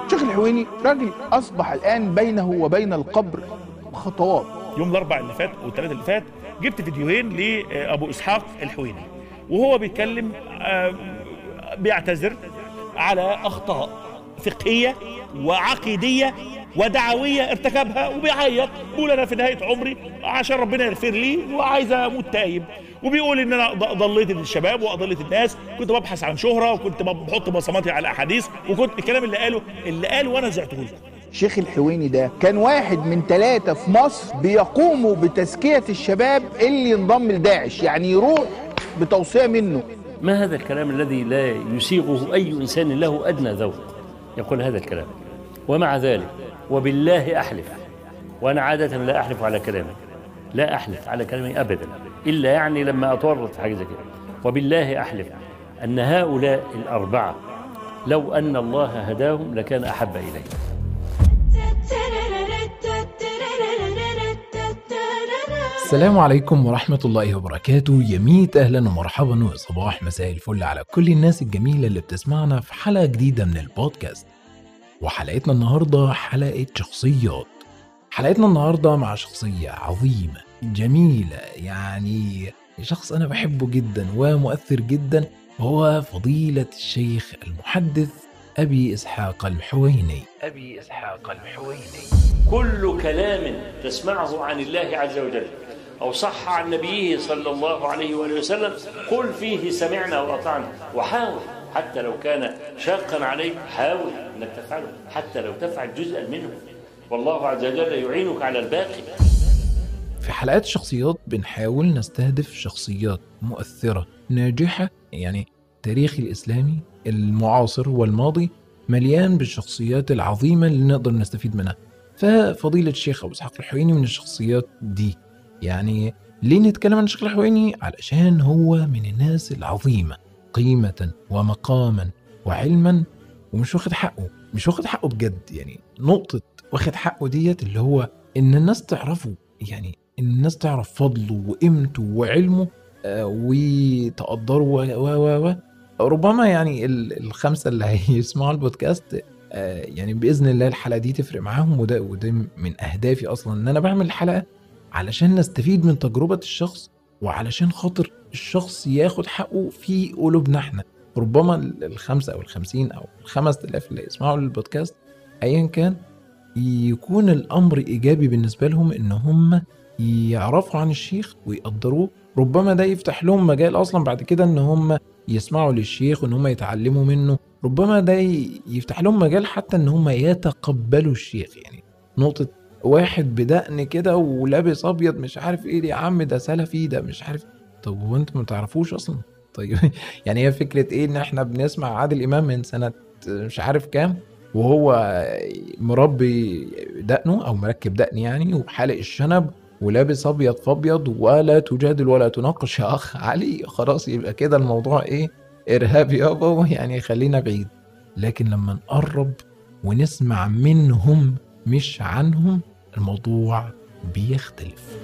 الشيخ الحويني راجل اصبح الان بينه وبين القبر خطوات يوم الاربع اللي فات والثلاث اللي فات جبت فيديوهين لابو اسحاق الحويني وهو بيتكلم آه، بيعتذر على اخطاء فقهيه وعقيديه ودعويه ارتكبها وبيعيط بيقول انا في نهايه عمري عشان ربنا يغفر لي وعايز اموت تايب وبيقول ان انا ض- ضليت الشباب واضليت الناس كنت ببحث عن شهره وكنت بحط بصماتي على احاديث وكنت الكلام اللي قاله اللي قاله وانا زعته لكم الشيخ الحويني ده كان واحد من ثلاثة في مصر بيقوموا بتزكية الشباب اللي ينضم لداعش يعني يروح بتوصية منه ما هذا الكلام الذي لا يسيغه أي إنسان له أدنى ذوق يقول هذا الكلام ومع ذلك وبالله أحلف وأنا عادة لا أحلف على كلامي لا أحلف على كلامي أبدا إلا يعني لما أتورط في حاجة زي كده وبالله أحلف أن هؤلاء الأربعة لو أن الله هداهم لكان أحب إلي السلام عليكم ورحمة الله وبركاته يميت أهلا ومرحبا وصباح مساء الفل على كل الناس الجميلة اللي بتسمعنا في حلقة جديدة من البودكاست وحلقتنا النهاردة حلقة شخصيات حلقتنا النهاردة مع شخصية عظيمة جميلة يعني شخص أنا بحبه جدا ومؤثر جدا وهو فضيلة الشيخ المحدث أبي إسحاق الحويني أبي إسحاق الحويني كل كلام تسمعه عن الله عز وجل أو صح عن نبيه صلى الله عليه وآله وسلم قل فيه سمعنا وأطعنا وحاول حتى لو كان شاقا عليك حاول أنك تفعله حتى لو تفعل جزءا منه والله عز وجل يعينك على الباقي في حلقات الشخصيات بنحاول نستهدف شخصيات مؤثرة ناجحة يعني التاريخ الإسلامي المعاصر والماضي مليان بالشخصيات العظيمة اللي نقدر نستفيد منها ففضيلة الشيخ أبو إسحاق الحويني من الشخصيات دي يعني ليه نتكلم عن الشيخ الحويني علشان هو من الناس العظيمة قيمة ومقاما وعلما ومش واخد حقه مش واخد حقه بجد يعني نقطة واخد حقه ديت اللي هو إن الناس تعرفه يعني إن الناس تعرف فضله وقيمته وعلمه آه، وتقدره و و و و ربما يعني ال- الخمسة اللي هيسمعوا البودكاست آه، يعني بإذن الله الحلقة دي تفرق معاهم وده وده من أهدافي أصلا إن أنا بعمل الحلقة علشان نستفيد من تجربة الشخص وعلشان خاطر الشخص ياخد حقه في قلوبنا احنا ربما ال- الخمسة أو الخمسين أو الخمس آلاف اللي يسمعوا البودكاست أيا كان يكون الأمر إيجابي بالنسبة لهم إن هم يعرفوا عن الشيخ ويقدروه ربما ده يفتح لهم مجال أصلا بعد كده إن هم يسمعوا للشيخ وإن هم يتعلموا منه ربما ده ي- يفتح لهم مجال حتى إن هم يتقبلوا الشيخ يعني نقطة واحد بدقن كده ولابس أبيض مش عارف إيه يا عم ده سلفي ده مش عارف طب هو أنتوا ما تعرفوش أصلا طيب يعني هي فكرة إيه إن إحنا بنسمع عادل إمام من سنة مش عارف كام وهو مربي دقنه او مركب دقن يعني وحالق الشنب ولابس ابيض فابيض ولا تجادل ولا تناقش يا اخ علي خلاص يبقى كده الموضوع ايه ارهاب يابا يعني خلينا بعيد لكن لما نقرب ونسمع منهم مش عنهم الموضوع بيختلف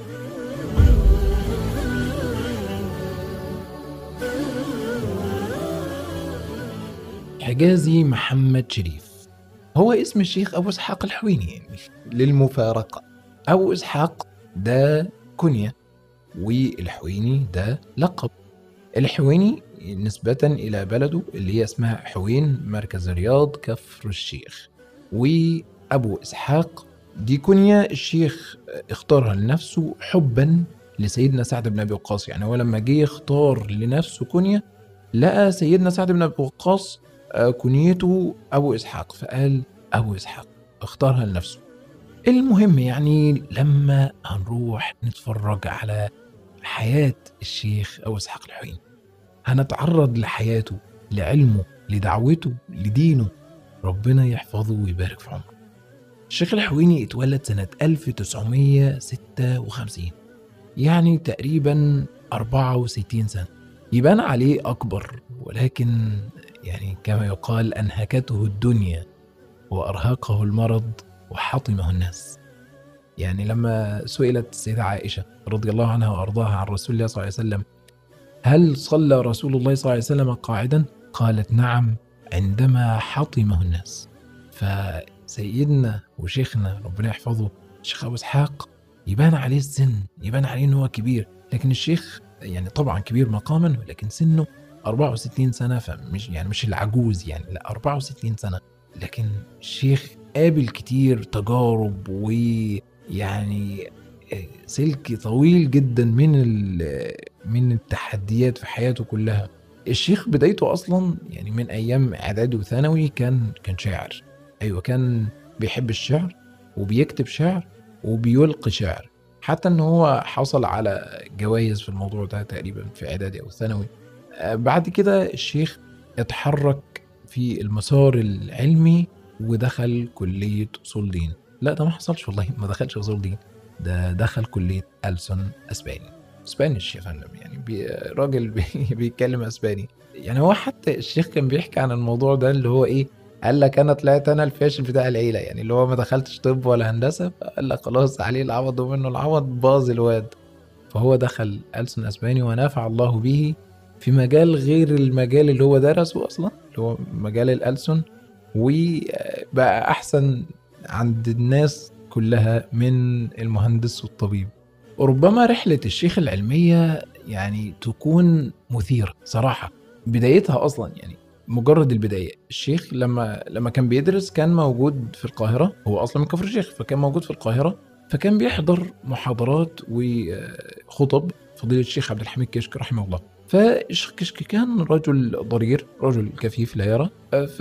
حجازي محمد شريف هو اسم الشيخ أبو إسحاق الحويني يعني للمفارقة أبو إسحاق ده كنية والحويني ده لقب الحويني نسبة إلى بلده اللي هي اسمها حوين مركز الرياض كفر الشيخ وأبو إسحاق دي كنية الشيخ اختارها لنفسه حبا لسيدنا سعد بن أبي وقاص يعني هو لما جه يختار لنفسه كنية لقى سيدنا سعد بن أبي وقاص آه، كنيته أبو إسحاق فقال أبو إسحاق اختارها لنفسه المهم يعني لما هنروح نتفرج على حياة الشيخ أبو إسحاق الحويني هنتعرض لحياته لعلمه لدعوته لدينه ربنا يحفظه ويبارك في عمره الشيخ الحويني اتولد سنة 1956 يعني تقريبا 64 سنة يبان عليه أكبر ولكن يعني كما يقال أنهكته الدنيا وأرهقه المرض وحطمه الناس يعني لما سئلت السيدة عائشة رضي الله عنها وأرضاها عن رسول الله صلى الله عليه وسلم هل صلى رسول الله صلى الله عليه وسلم قاعدا؟ قالت نعم عندما حطمه الناس فسيدنا وشيخنا ربنا يحفظه الشيخ ابو اسحاق يبان عليه السن يبان عليه ان هو كبير لكن الشيخ يعني طبعا كبير مقاما ولكن سنه 64 سنه فمش يعني مش العجوز يعني لا 64 سنه لكن الشيخ قابل كتير تجارب ويعني سلك طويل جدا من ال- من التحديات في حياته كلها الشيخ بدايته اصلا يعني من ايام اعدادي وثانوي كان كان شاعر ايوه كان بيحب الشعر وبيكتب شعر وبيلقي شعر حتى ان هو حصل على جوائز في الموضوع ده تقريبا في اعدادي او ثانوي آه، بعد كده الشيخ اتحرك في المسار العلمي ودخل كلية أصول دين لا ده ما حصلش والله ما دخلش أصول دين ده دخل كلية ألسن أسباني اسبانيش يا فندم يعني بي راجل بي بيتكلم اسباني يعني هو حتى الشيخ كان بيحكي عن الموضوع ده اللي هو ايه قال لك انا طلعت انا الفاشل بتاع العيله يعني اللي هو ما دخلتش طب ولا هندسه فقال لك خلاص عليه العوض ومنه العوض باظ الواد فهو دخل ألسن اسباني ونفع الله به في مجال غير المجال اللي هو درسه اصلا اللي هو مجال الألسن وبقى احسن عند الناس كلها من المهندس والطبيب ربما رحلة الشيخ العلمية يعني تكون مثيرة صراحة بدايتها أصلا يعني مجرد البداية الشيخ لما لما كان بيدرس كان موجود في القاهرة هو أصلا من كفر الشيخ فكان موجود في القاهرة فكان بيحضر محاضرات وخطب فضيلة الشيخ عبد الحميد كشك رحمه الله فالشيخ كشك كان رجل ضرير رجل كفيف لا يرى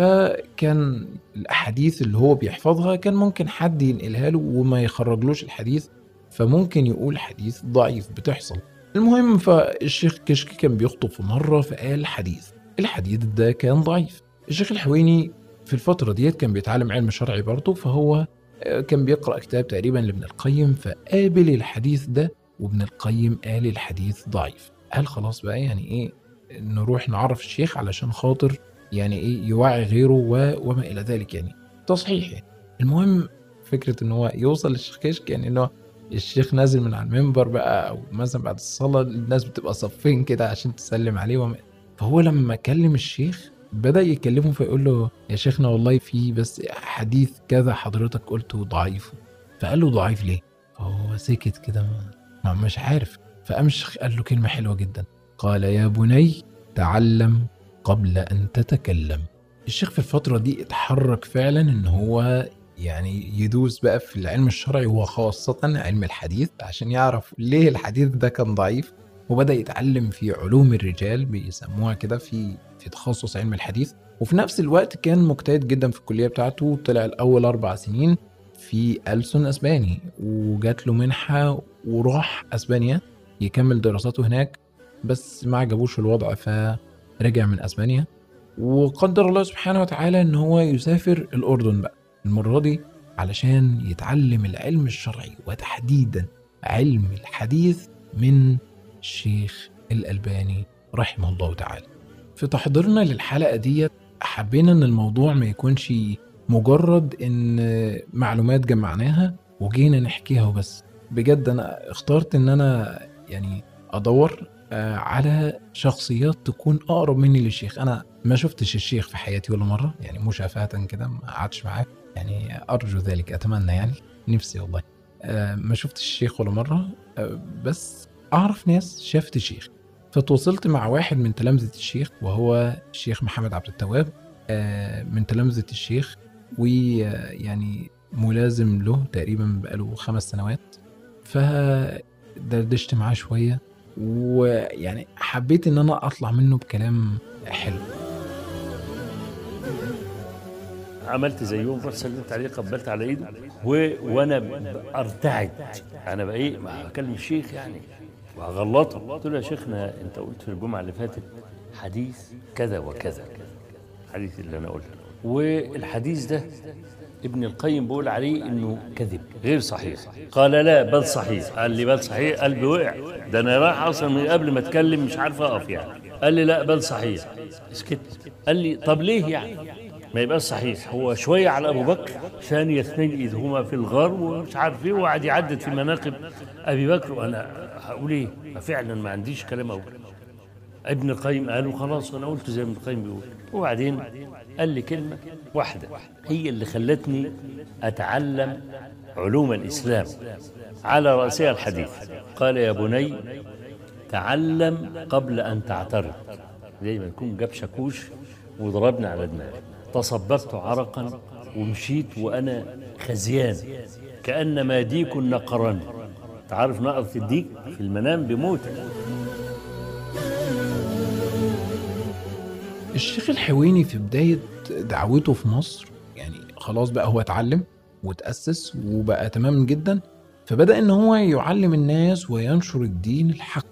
فكان الأحاديث اللي هو بيحفظها كان ممكن حد ينقلها له وما يخرجلوش الحديث فممكن يقول حديث ضعيف بتحصل المهم فالشيخ كشك كان بيخطب في مرة فقال حديث الحديث ده كان ضعيف الشيخ الحويني في الفترة ديت كان بيتعلم علم شرعي برضه فهو آه، كان بيقرأ كتاب تقريبا لابن القيم فقابل الحديث ده وابن القيم قال الحديث ضعيف قال خلاص بقى يعني ايه نروح نعرف الشيخ علشان خاطر يعني ايه يوعي غيره و... وما الى ذلك يعني تصحيح يعني المهم فكرة ان هو يوصل للشيخ كشك يعني انه الشيخ نازل من على المنبر بقى او مثلا بعد الصلاه الناس بتبقى صفين كده عشان تسلم عليه وما فهو لما كلم الشيخ بدا يكلمه فيقول له يا شيخنا والله في بس حديث كذا حضرتك قلته ضعيف فقال له ضعيف ليه فهو سكت كده ما- ما مش عارف فقام الشيخ قال له كلمه حلوه جدا قال يا بني تعلم قبل ان تتكلم الشيخ في الفتره دي اتحرك فعلا ان هو يعني يدوس بقى في العلم الشرعي وخاصة علم الحديث عشان يعرف ليه الحديث ده كان ضعيف وبدأ يتعلم في علوم الرجال بيسموها كده في في تخصص علم الحديث وفي نفس الوقت كان مجتهد جدا في الكلية بتاعته طلع الأول أربع سنين في ألسن أسباني وجات له منحة وراح أسبانيا يكمل دراساته هناك بس ما عجبوش الوضع فرجع من أسبانيا وقدر الله سبحانه وتعالى ان هو يسافر الاردن بقى المره دي علشان يتعلم العلم الشرعي وتحديدا علم الحديث من الشيخ الالباني رحمه الله تعالى في تحضيرنا للحلقه ديت حبينا ان الموضوع ما يكونش مجرد ان معلومات جمعناها وجينا نحكيها وبس بجد انا اخترت ان انا يعني ادور آه، على شخصيات تكون اقرب مني للشيخ انا ما شفتش الشيخ في حياتي ولا مره يعني مشافهه كده ما قعدتش معاه يعني ارجو ذلك اتمنى يعني نفسي والله آه، ما شفتش الشيخ ولا مره آه، بس اعرف ناس شافت الشيخ فتواصلت مع واحد من تلامذه الشيخ وهو الشيخ محمد عبد التواب آه، من تلامذه الشيخ ويعني ملازم له تقريبا بقاله خمس سنوات فدردشت معاه شويه ويعني حبيت ان انا اطلع منه بكلام حلو عملت زيهم رحت سلمت عليه قبلت على ايده و... وانا ب- ارتعد انا بقى ايه ما بكلم الشيخ يعني وهغلطه قلت له يا شيخنا انت قلت في الجمعه اللي فاتت حديث كذا وكذا الحديث اللي انا قلته والحديث ده ابن القيم بيقول عليه انه كذب غير صحيح قال لا بل صحيح قال لي بل صحيح قلبي وقع ده انا رايح اصلا من قبل ما اتكلم مش عارف اقف يعني قال لي لا بل صحيح اسكت قال لي طب ليه يعني ما يبقاش صحيح هو شويه على ابو بكر ثاني اثنين اذ هما في الغار ومش عارف ايه وقعد يعدد في مناقب ابي بكر وانا هقول ايه فعلا ما عنديش كلام اقول ابن القيم قال خلاص انا قلت زي ابن القيم بيقول وبعدين قال لي كلمه واحده هي اللي خلتني اتعلم علوم الاسلام على راسها الحديث قال يا بني تعلم قبل ان تعترض زي ما يكون جاب شاكوش وضربني على دماغي تصببت عرقا ومشيت وانا خزيان كانما ديك نقرني تعرف نقرة الديك في المنام بموت الشيخ الحويني في بداية دعوته في مصر يعني خلاص بقى هو اتعلم وتأسس وبقى تمام جدا فبدأ إن هو يعلم الناس وينشر الدين الحق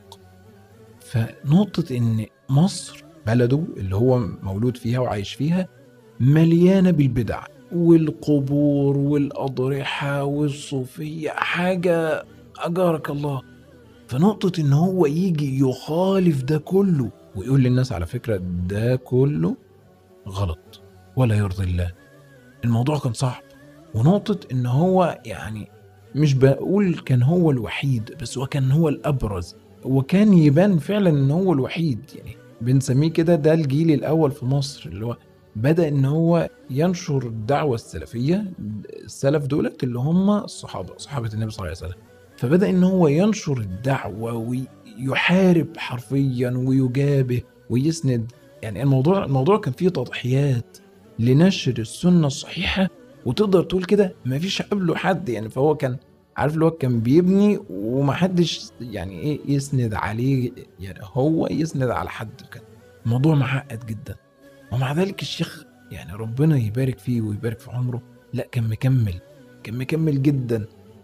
فنقطة إن مصر بلده اللي هو مولود فيها وعايش فيها مليانة بالبدع والقبور والأضرحة والصوفية حاجة أجارك الله فنقطة إن هو يجي يخالف ده كله ويقول للناس على فكرة ده كله غلط ولا يرضي الله الموضوع كان صعب ونقطة إن هو يعني مش بقول كان هو الوحيد بس هو كان هو الأبرز وكان يبان فعلا إن هو الوحيد يعني بنسميه كده ده الجيل الأول في مصر اللي هو بدأ إن هو ينشر الدعوة السلفية السلف دولت اللي هم الصحابة صحابة النبي صلى الله عليه وسلم فبدأ إن هو ينشر الدعوة ويحارب حرفيا ويجابه ويسند يعني الموضوع الموضوع كان فيه تضحيات لنشر السنة الصحيحة وتقدر تقول كده مفيش قبله حد يعني فهو كان عارف اللي هو كان بيبني ومحدش يعني ايه يسند عليه يعني هو يسند على حد كان الموضوع معقد جدا ومع ذلك الشيخ يعني ربنا يبارك فيه ويبارك في عمره لا كان مكمل كان مكمل جدا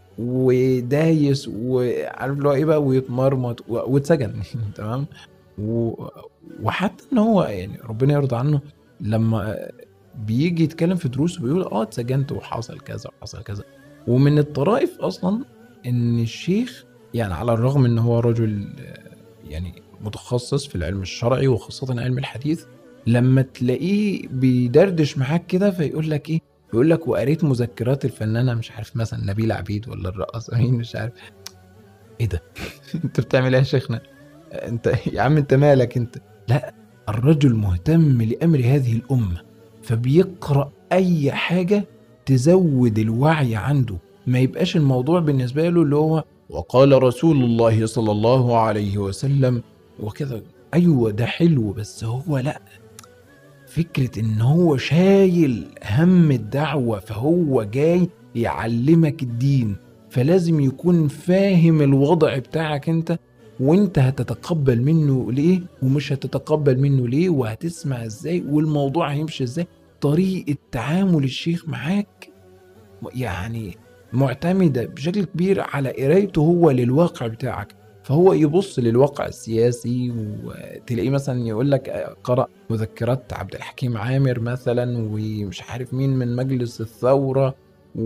ودايس وعارف اللي هو ايه بقى ويتمرمط و- واتسجن تمام و- وحتى ان هو يعني ربنا يرضى عنه لما بيجي يتكلم في دروس وبيقول اه اتسجنت وحصل كذا وحصل كذا ومن الطرائف اصلا ان الشيخ يعني على الرغم ان هو رجل آه، يعني متخصص في العلم الشرعي وخاصة علم الحديث لما تلاقيه بيدردش معاك كده فيقول لك ايه بيقول لك وقريت مذكرات الفنانة مش عارف مثلا نبيل عبيد ولا الرقاصة مين مش عارف ايه ده انت بتعمل ايه يا شيخنا انت يا عم انت مالك انت لا الرجل مهتم لامر هذه الامه فبيقرا اي حاجه تزود الوعي عنده ما يبقاش الموضوع بالنسبه له اللي هو وقال رسول الله صلى الله عليه وسلم وكذا ايوه ده حلو بس هو لا فكره ان هو شايل هم الدعوه فهو جاي يعلمك الدين فلازم يكون فاهم الوضع بتاعك انت وانت هتتقبل منه ليه ومش هتتقبل منه ليه وهتسمع ازاي والموضوع هيمشي ازاي طريقة تعامل الشيخ معاك يعني معتمدة بشكل كبير على قرايته هو للواقع بتاعك فهو يبص للواقع السياسي وتلاقيه مثلا يقول لك قرأ مذكرات عبد الحكيم عامر مثلا ومش عارف مين من مجلس الثورة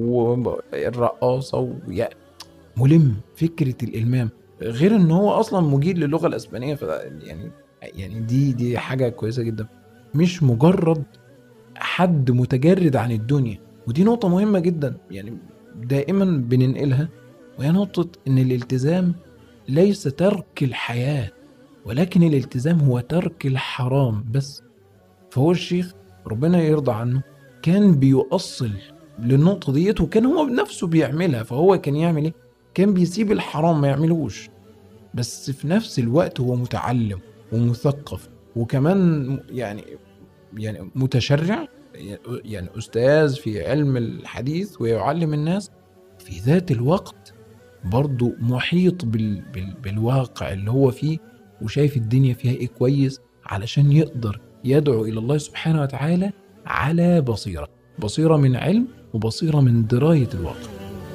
والرقاصة ويا- ملم فكرة الإلمام غير ان هو اصلا مجيد للغه الاسبانيه ف يعني يعني دي دي حاجه كويسه جدا مش مجرد حد متجرد عن الدنيا ودي نقطه مهمه جدا يعني دائما بننقلها وهي نقطه ان الالتزام ليس ترك الحياه ولكن الالتزام هو ترك الحرام بس فهو الشيخ ربنا يرضى عنه كان بيؤصل للنقطه ديت وكان هو بنفسه بيعملها فهو كان يعمل ايه كان بيسيب الحرام ما يعملوش بس في نفس الوقت هو متعلم ومثقف وكمان يعني يعني متشرع يعني استاذ في علم الحديث ويعلم الناس في ذات الوقت برضه محيط بال بال بالواقع اللي هو فيه وشايف الدنيا فيها ايه كويس علشان يقدر يدعو الى الله سبحانه وتعالى على بصيره بصيره من علم وبصيره من درايه الواقع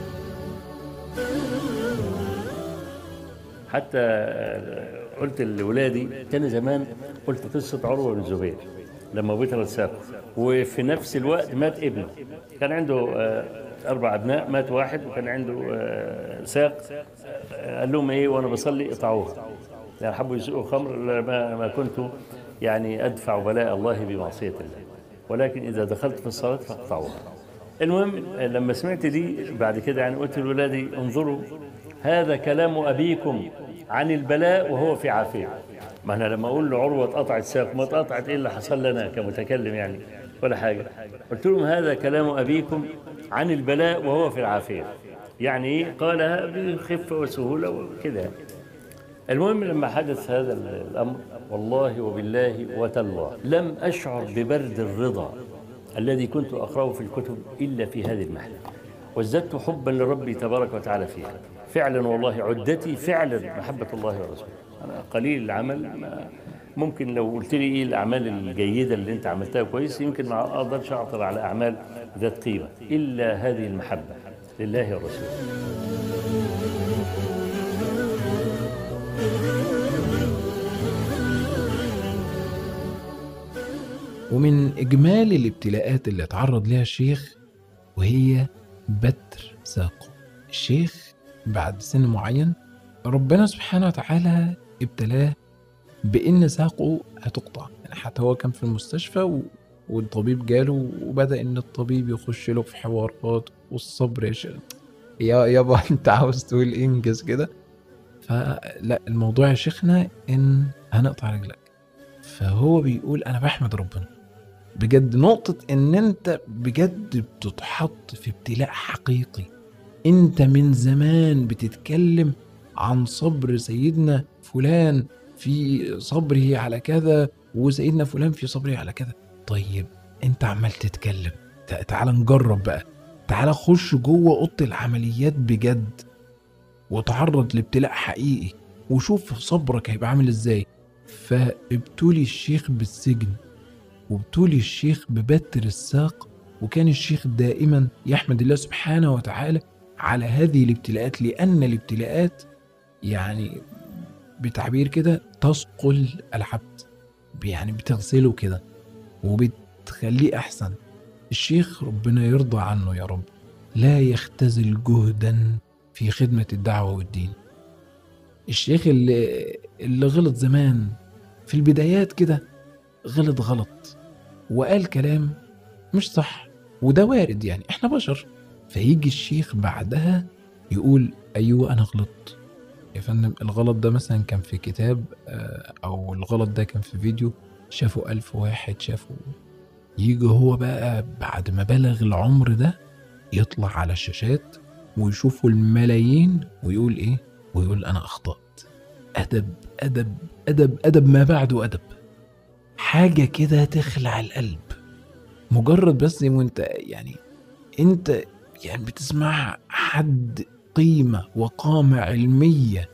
حتى قلت لولادي كان زمان قلت قصة عروة بن الزبير لما بيطرد ساقه وفي نفس الوقت مات ابنه كان عنده آه، أربع أبناء مات واحد وكان عنده آه، ساق آه، قال لهم إيه وأنا بصلي اقطعوها يعني حبوا يسوقوا خمر ما, ما كنت يعني أدفع بلاء الله بمعصية الله ولكن إذا دخلت في الصلاة فاقطعوها المهم لما سمعت دي بعد كده يعني قلت لولادي انظروا هذا كلام أبيكم عن البلاء وهو في عافية ما انا لما اقول لعروه اتقطعت ساق ما اتقطعت ايه اللي حصل لنا كمتكلم يعني ولا حاجه قلت لهم هذا كلام ابيكم عن البلاء وهو في العافيه يعني ايه قالها بخفه وسهوله وكده يعني. المهم لما حدث هذا الامر والله وبالله وتالله لم اشعر ببرد الرضا الذي كنت اقراه في الكتب الا في هذه المحنه وازددت حبا لربي تبارك وتعالى فيها فعلا والله عدتي فعلا محبه الله ورسوله انا قليل العمل ما ممكن لو قلت لي ايه الاعمال الجيده اللي انت عملتها كويس يمكن ما اقدرش اعثر على اعمال ذات قيمه الا هذه المحبه لله ورسوله ومن إجمالي الابتلاءات اللي اتعرض لها الشيخ وهي بتر ساقه الشيخ بعد سن معين ربنا سبحانه وتعالى ابتلاه بإن ساقه هتقطع يعني حتى هو كان في المستشفى و... والطبيب جاله وبدأ إن الطبيب يخش له في حوارات والصبر يا شيخ يا يابا أنت عاوز تقول إيه انجز كده فلا الموضوع يا شيخنا إن هنقطع رجلك فهو بيقول أنا بحمد ربنا بجد نقطة إن أنت بجد بتتحط في ابتلاء حقيقي أنت من زمان بتتكلم عن صبر سيدنا فلان في صبره على كذا وسيدنا فلان في صبره على كذا طيب أنت عمال تتكلم تع- تعال نجرب بقى تعال خش جوه أوضة العمليات بجد وتعرض لابتلاء حقيقي وشوف صبرك هيبقى عامل ازاي فابتلي الشيخ بالسجن وابتلي الشيخ ببتر الساق وكان الشيخ دائما يحمد الله سبحانه وتعالى على هذه الابتلاءات لأن الابتلاءات يعني بتعبير كده تثقل العبد يعني بتغسله كده وبتخليه أحسن الشيخ ربنا يرضى عنه يا رب لا يختزل جهدا في خدمة الدعوة والدين الشيخ اللي, اللي غلط زمان في البدايات كده غلط غلط وقال كلام مش صح وده وارد يعني احنا بشر فيجي الشيخ بعدها يقول ايوه انا غلطت يا فندم الغلط ده مثلا كان في كتاب آه، او الغلط ده كان في فيديو شافوا ألف واحد شافوا يجي هو بقى بعد ما بلغ العمر ده يطلع على الشاشات ويشوفوا الملايين ويقول ايه ويقول انا اخطأت ادب ادب ادب ادب ما بعده ادب حاجة كده تخلع القلب مجرد بس وانت يعني انت يعني بتسمع حد قيمة وقامة علمية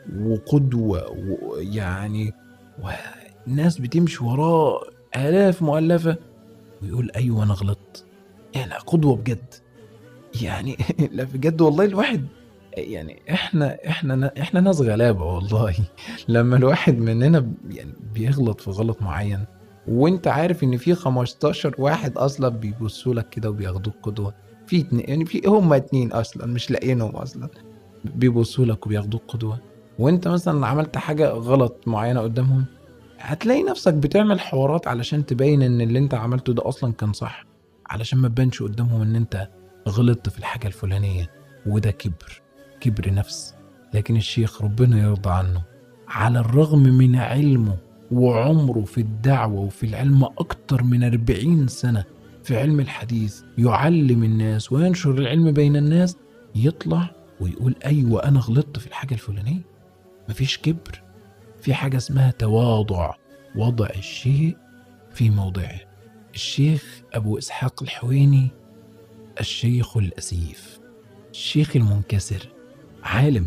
وقدوة ويعني والناس بتمشي وراه آلاف مؤلفة ويقول أيوة أنا غلطت يعني قدوة بجد يعني لا بجد والله الواحد يعني احنا احنا احنا ناس غلابه والله لما الواحد مننا يعني بيغلط في غلط معين وانت عارف ان في 15 واحد اصلا بيبصوا لك كده وبياخدوك قدوه في اتنين يعني في هم اتنين اصلا مش لاقيينهم اصلا بيبصوا لك وبياخدوك قدوه وانت مثلا عملت حاجه غلط معينه قدامهم هتلاقي نفسك بتعمل حوارات علشان تبين ان اللي انت عملته ده اصلا كان صح علشان ما تبانش قدامهم ان انت غلطت في الحاجه الفلانيه وده كبر كبر نفس لكن الشيخ ربنا يرضى عنه على الرغم من علمه وعمره في الدعوة وفي العلم أكتر من أربعين سنة في علم الحديث يعلم الناس وينشر العلم بين الناس يطلع ويقول أيوة أنا غلطت في الحاجة الفلانية مفيش كبر في حاجة اسمها تواضع وضع الشيء في موضعه الشيخ أبو إسحاق الحويني الشيخ الأسيف الشيخ المنكسر عالم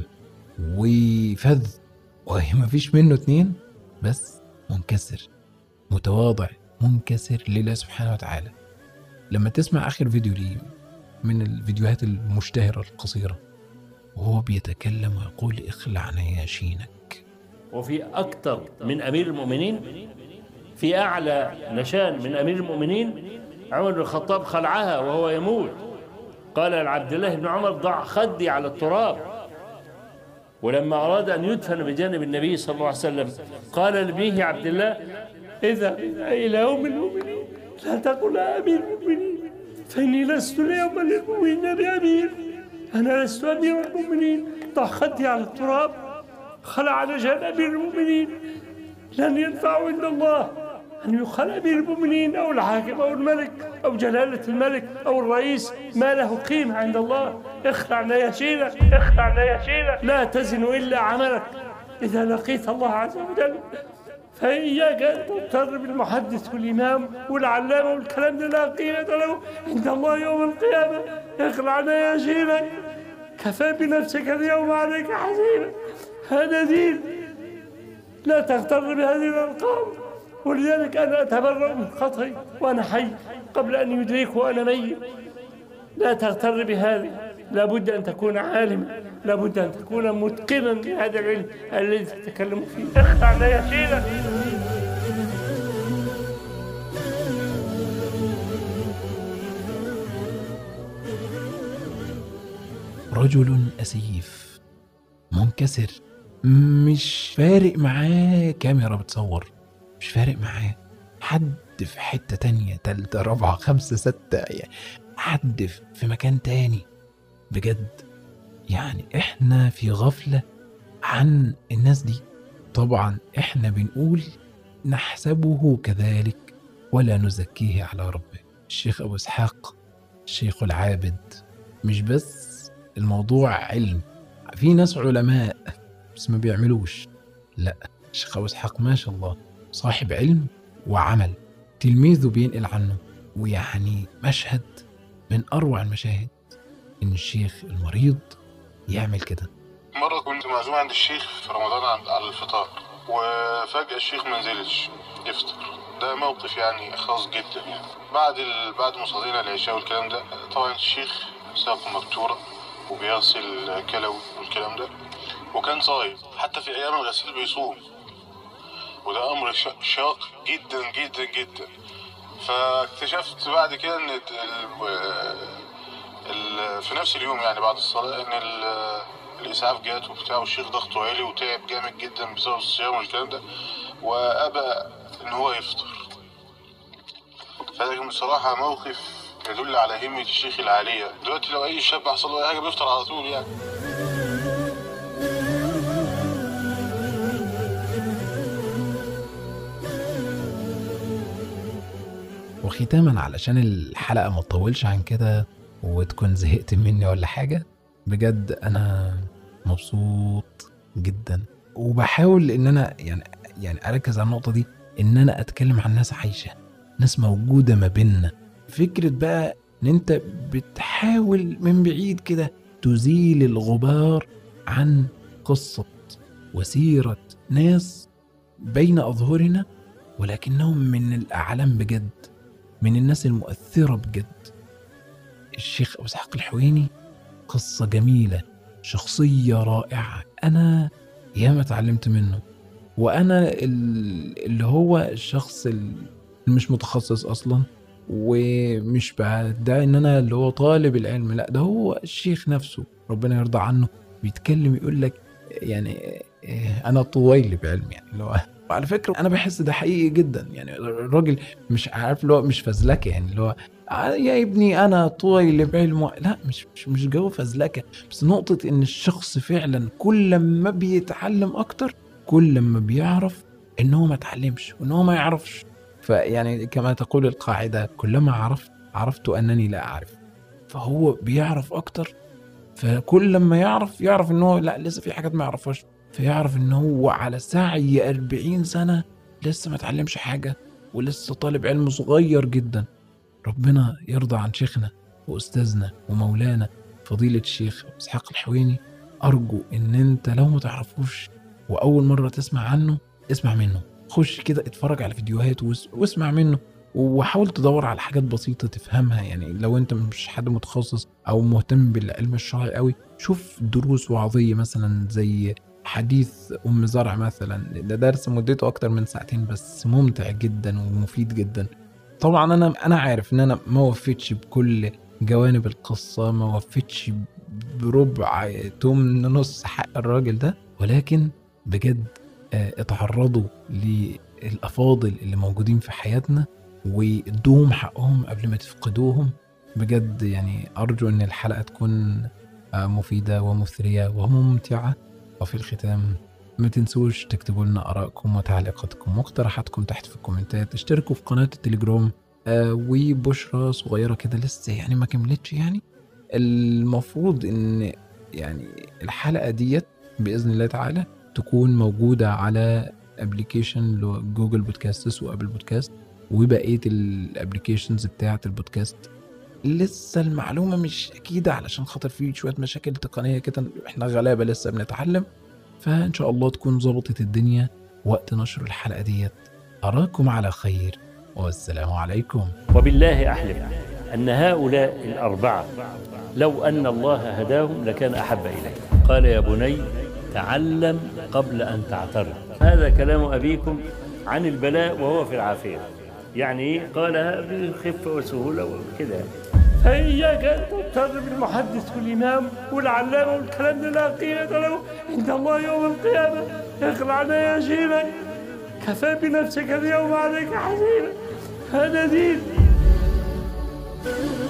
وفذ وما فيش منه اتنين بس منكسر متواضع منكسر لله سبحانه وتعالى لما تسمع آخر فيديو ليه من الفيديوهات المشتهرة القصيرة وهو بيتكلم ويقول اخلع نياشينك وفي أكثر من أمير المؤمنين في أعلى نشان من أمير المؤمنين عمر بن الخطاب خلعها وهو يموت قال لعبد الله بن عمر ضع خدي على التراب ولما أراد أن يدفن بجانب النبي صلى الله عليه وسلم قال لابنه عبد الله إذا إلى يوم المؤمنين لا تقل أمير المؤمنين فإني لست اليوم للمؤمنين بأمير أنا لست أمير المؤمنين ضع خدي على التراب خلع نجان أمير المؤمنين لن ينفع عند الله أن يقال أمير المؤمنين أو الحاكم أو الملك أو جلالة الملك أو الرئيس ما له قيمة عند الله اخلع يا شيلة اخلع يا شيلة لا تزن إلا عملك إذا لقيت الله عز وجل فإياك أن تضطر بالمحدث والإمام والعلامة والكلام ده لا قيمة له عند الله يوم القيامة اخلع يا شيلة كفى بنفسك اليوم عليك حزينا هذا دين لا تغتر بهذه الألقاب ولذلك أنا أتبرأ من خطئي وأنا حي قبل أن يدرك وأنا ميت لا تغتر بهذه لابد أن تكون عالما لابد أن تكون متقنا لهذا العلم الذي تتكلم فيه اخضع يا شيلة رجل أسيف منكسر مش فارق معاه كاميرا بتصور مش فارق معاه حد في حتة تانية تالتة رابعة خمسة ستة يعني حد في مكان تاني بجد يعني احنا في غفلة عن الناس دي طبعا احنا بنقول نحسبه كذلك ولا نزكيه على ربه الشيخ أبو إسحاق الشيخ العابد مش بس الموضوع علم في ناس علماء بس ما بيعملوش لا الشيخ أبو إسحاق ما شاء الله صاحب علم وعمل تلميذه بينقل عنه ويعني مشهد من أروع المشاهد إن الشيخ المريض يعمل كده مرة كنت معزوم عند الشيخ في رمضان عند على الفطار وفجأة الشيخ ما نزلش يفطر ده موقف يعني خاص جدا يعني بعد ال... بعد ما صلينا العشاء والكلام ده طبعا الشيخ ساقه مبتورة وبيغسل كلوي والكلام ده وكان صايم حتى في أيام الغسيل بيصوم وده أمر شا- شاق جدا جدا جدا فاكتشفت بعد كده إن ال... ال... في نفس اليوم يعني بعد الصلاة إن ال... الإسعاف جات وبتاع والشيخ ضغطه عالي وتعب جامد جدا بسبب الصيام والكلام ده وأبى إن هو يفطر فده كان بصراحة موقف يدل على همة الشيخ العالية دلوقتي لو أي شاب حصل له أي حاجة بيفطر على طول يعني وختاما علشان الحلقة ما تطولش عن كده وتكون زهقت مني ولا حاجة بجد أنا مبسوط جدا وبحاول إن أنا يعني يعني أركز على النقطة دي إن أنا أتكلم عن ناس عايشة ناس موجودة ما بيننا فكرة بقى إن أنت بتحاول من بعيد كده تزيل الغبار عن قصة وسيرة ناس بين أظهرنا ولكنهم من الأعلام بجد من الناس المؤثرة بجد الشيخ أبو إسحاق الحويني قصة جميلة شخصية رائعة أنا ياما اتعلمت منه وأنا ال- اللي هو الشخص اللي مش متخصص أصلا ومش بدعي إن أنا اللي هو طالب العلم لا ده هو الشيخ نفسه ربنا يرضى عنه بيتكلم يقول لك يعني إيه، أنا طويل بعلم يعني اللي هو وعلى فكرة أنا بحس ده حقيقي جدا يعني الراجل مش عارف اللي هو مش فزلكه يعني اللي هو آه يا ابني انا طويل بعلم لا مش مش مش جو فزلكه بس نقطه ان الشخص فعلا كل ما بيتعلم اكتر كل ما بيعرف ان هو ما اتعلمش وان هو ما يعرفش فيعني كما تقول القاعده كلما عرفت عرفت انني لا اعرف فهو بيعرف اكتر فكل لما يعرف يعرف ان هو لا لسه في حاجات ما يعرفهاش فيعرف ان هو على سعي 40 سنه لسه ما اتعلمش حاجه ولسه طالب علم صغير جدا ربنا يرضى عن شيخنا واستاذنا ومولانا فضيله الشيخ أبو اسحاق الحويني ارجو ان انت لو ما تعرفوش واول مره تسمع عنه اسمع منه خش كده اتفرج على فيديوهات واس- واسمع منه وحاول تدور على حاجات بسيطه تفهمها يعني لو انت مش حد متخصص او مهتم بالعلم الشرعي قوي شوف دروس وعظيه مثلا زي حديث ام زرع مثلا ده درس مدته اكتر من ساعتين بس ممتع جدا ومفيد جدا طبعا انا انا عارف ان انا ما وفيتش بكل جوانب القصه ما وفيتش بربع تمن نص حق الراجل ده ولكن بجد آه، اتعرضوا للافاضل اللي موجودين في حياتنا وادوهم حقهم قبل ما تفقدوهم بجد يعني ارجو ان الحلقه تكون آه، مفيده ومثريه وممتعه وفي الختام ما تنسوش تكتبوا لنا آرائكم وتعليقاتكم واقتراحاتكم تحت في الكومنتات اشتركوا في قناة التليجرام آه وبشرى صغيرة كده لسه يعني ما كملتش يعني المفروض ان يعني الحلقة ديت بإذن الله تعالى تكون موجودة على ابلكيشن جوجل بودكاست وابل بودكاست وبقية الابلكيشنز بتاعة البودكاست لسه المعلومة مش أكيدة علشان خاطر في شوية مشاكل تقنية كده احنا غلابة لسه بنتعلم فإن شاء الله تكون ظبطت الدنيا وقت نشر الحلقة ديت أراكم على خير والسلام عليكم وبالله أحلف أن هؤلاء الأربعة لو أن الله هداهم لكان أحب إليه قال يا بني تعلم قبل أن تعترض هذا كلام أبيكم عن البلاء وهو في العافية يعني قالها بخفة وسهولة وكده فإياك أن تضطر بالمحدث والإمام والعلامة والكلام ده لا قيمة له عند الله يوم القيامة اخلعنا يا شيلا كفى بنفسك اليوم عليك حزينا هذا دين